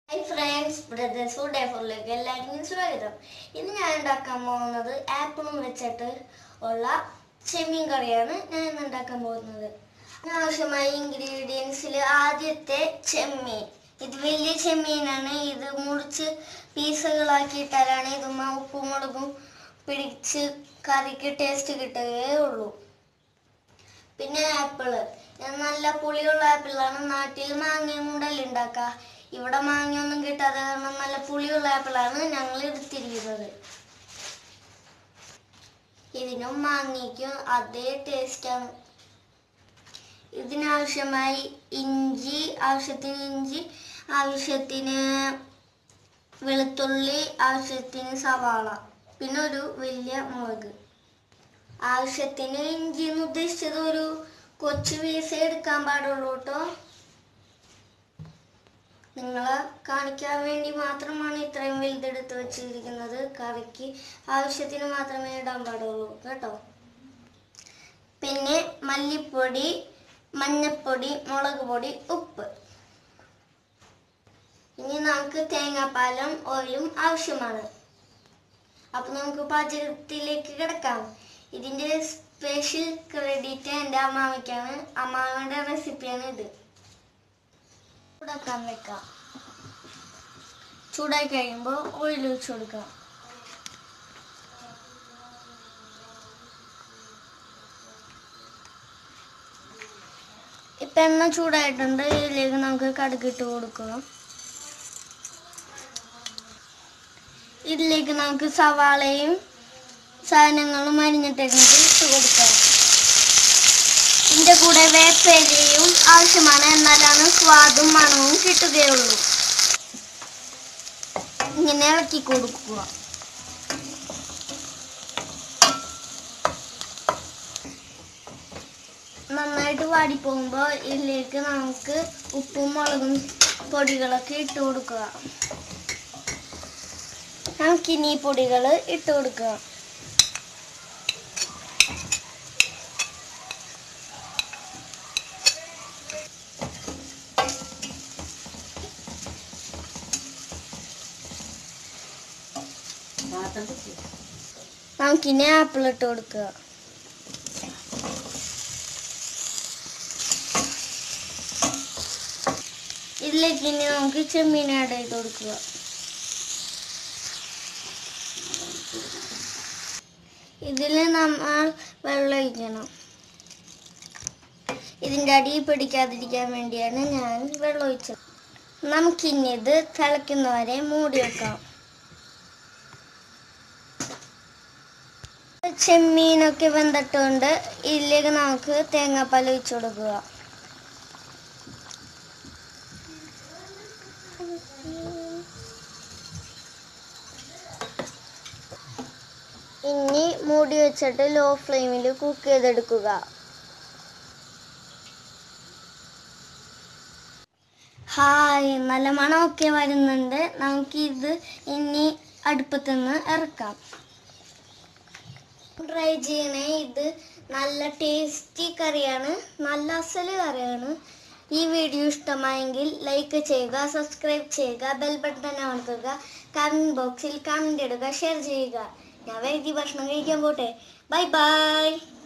hi friends brothers food എഫറിലേക്ക് എല്ലാവർക്കും സ്വാഗതം ഇന്ന് ഞാൻ ഉണ്ടാക്കാൻ പോകുന്നത് ആപ്പിളും വെച്ചിട്ട് ഉള്ള ചെമ്മീൻ കറിയാണ് ഞാൻ ഇന്ന് ഉണ്ടാക്കാൻ പോകുന്നത് ആവശ്യമായ ഇൻഗ്രീഡിയൻസിൽ ആദ്യത്തെ ചെമ്മീൻ ഇത് വലിയ ചെമ്മീനാണ് ഇത് മുറിച്ച് പീസുകളാക്കിയിട്ടാലാണ് ഇതുമ്മ ഉപ്പും മുളകും പിടിച്ച് കറിക്ക് ടേസ്റ്റ് കിട്ടുകയേ ഉള്ളൂ പിന്നെ ആപ്പിള് ഞാൻ നല്ല പുളിയുള്ള ആപ്പിളാണ് നാട്ടിൽ മാങ്ങയും കൊണ്ടല്ലേ ഉണ്ടാക്കുക ഇവിടെ മാങ്ങയൊന്നും കിട്ടാതെ കാരണം നല്ല പുളിയുള്ള ആപ്പിളാണ് ഞങ്ങൾ എടുത്തിരിക്കുന്നത് ഇതിനും മാങ്ങയ്ക്കും അതേ ടേസ്റ്റാണ് ഇതിനാവശ്യമായി ഇഞ്ചി ആവശ്യത്തിന് ഇഞ്ചി ആവശ്യത്തിന് വെളുത്തുള്ളി ആവശ്യത്തിന് സവാള പിന്നെ ഒരു വലിയ മുളക് ആവശ്യത്തിന് ഇഞ്ചി എന്ന് ഉദ്ദേശിച്ചത് ഒരു കൊച്ചു പീസേ എടുക്കാൻ പാടുള്ളൂ കേട്ടോ നിങ്ങളെ കാണിക്കാൻ വേണ്ടി മാത്രമാണ് ഇത്രയും വലുതെടുത്ത് വെച്ചിരിക്കുന്നത് കറിക്ക് ആവശ്യത്തിന് മാത്രമേ ഇടാൻ പാടുള്ളൂ കേട്ടോ പിന്നെ മല്ലിപ്പൊടി മഞ്ഞപ്പൊടി മുളക് പൊടി ഉപ്പ് ഇനി നമുക്ക് തേങ്ങാപ്പാലും ഓയിലും ആവശ്യമാണ് അപ്പൊ നമുക്ക് പാചകത്തിലേക്ക് കിടക്കാം ഇതിന്റെ സ്പെഷ്യൽ ക്രെഡിറ്റ് എൻ്റെ അമ്മാവയ്ക്കാണ് അമ്മാവയുടെ റെസിപ്പിയാണ് ഇത് ചൂടാക്കാൻ വെക്കാം ചൂടായി കഴിയുമ്പോൾ ഓയിൽ ഒഴിച്ചു കൊടുക്കാം ഇപ്പം എണ്ണ ചൂടായിട്ടുണ്ട് ഇതിലേക്ക് നമുക്ക് കടുകിട്ട് കൊടുക്കണം ഇതിലേക്ക് നമുക്ക് സവാളയും സാധനങ്ങളും അരിഞ്ഞിട്ടേക്കുന്നത് ഇട്ട് കൊടുക്കാം ഇതിൻ്റെ കൂടെ വേപ്പേരയും ആവശ്യമാണ് എന്നാലാണ് സ്വാദും മണവും കിട്ടുകയുള്ളൂ ഇങ്ങനെ ഇളക്കി കൊടുക്കുക നന്നായിട്ട് വാടിപ്പോകുമ്പോൾ ഇതിലേക്ക് നമുക്ക് ഉപ്പും മുളകും പൊടികളൊക്കെ ഇട്ട് കൊടുക്കുക നമുക്കിനി ഈ പൊടികൾ ഇട്ട് കൊടുക്കുക നമുക്കിനി ആപ്പിൾ ഇട്ട് കൊടുക്കുക ഇതിലേക്ക് ഇനി നമുക്ക് ചെമ്മീൻ ആഡ് ചെയ്ത് കൊടുക്കുക ഇതിൽ നമ്മൾ വെള്ളം ഒഴിക്കണം ഇതിൻ്റെ അടി പിടിക്കാതിരിക്കാൻ വേണ്ടിയാണ് ഞാൻ വെള്ളം ഒഴിച്ചത് നമുക്കിനി ഇത് തിളയ്ക്കുന്നവരെ മൂടി വെക്കാം ചെമ്മീനൊക്കെ വെന്തിട്ടുണ്ട് ഇതിലേക്ക് നമുക്ക് തേങ്ങാപ്പാൽ ഒഴിച്ചു കൊടുക്കുക ഇനി മൂടി വെച്ചിട്ട് ലോ ഫ്ലെയിമിൽ കുക്ക് ചെയ്തെടുക്കുക ഹായ് നല്ല മണമൊക്കെ വരുന്നുണ്ട് നമുക്കിത് ഇനി അടുപ്പത്തു നിന്ന് ഇറക്കാം ട്രൈ ചെയ്യണേ ഇത് നല്ല ടേസ്റ്റി കറിയാണ് നല്ല അസല് കറിയാണ് ഈ വീഡിയോ ഇഷ്ടമായെങ്കിൽ ലൈക്ക് ചെയ്യുക സബ്സ്ക്രൈബ് ചെയ്യുക ബെൽ ബട്ടൺ അമർത്തുക കമന്റ് ബോക്സിൽ കമന്റ് ഇടുക ഷെയർ ചെയ്യുക ഞാൻ വൈകി ഭക്ഷണം കഴിക്കാൻ പോട്ടെ ബൈ ബൈ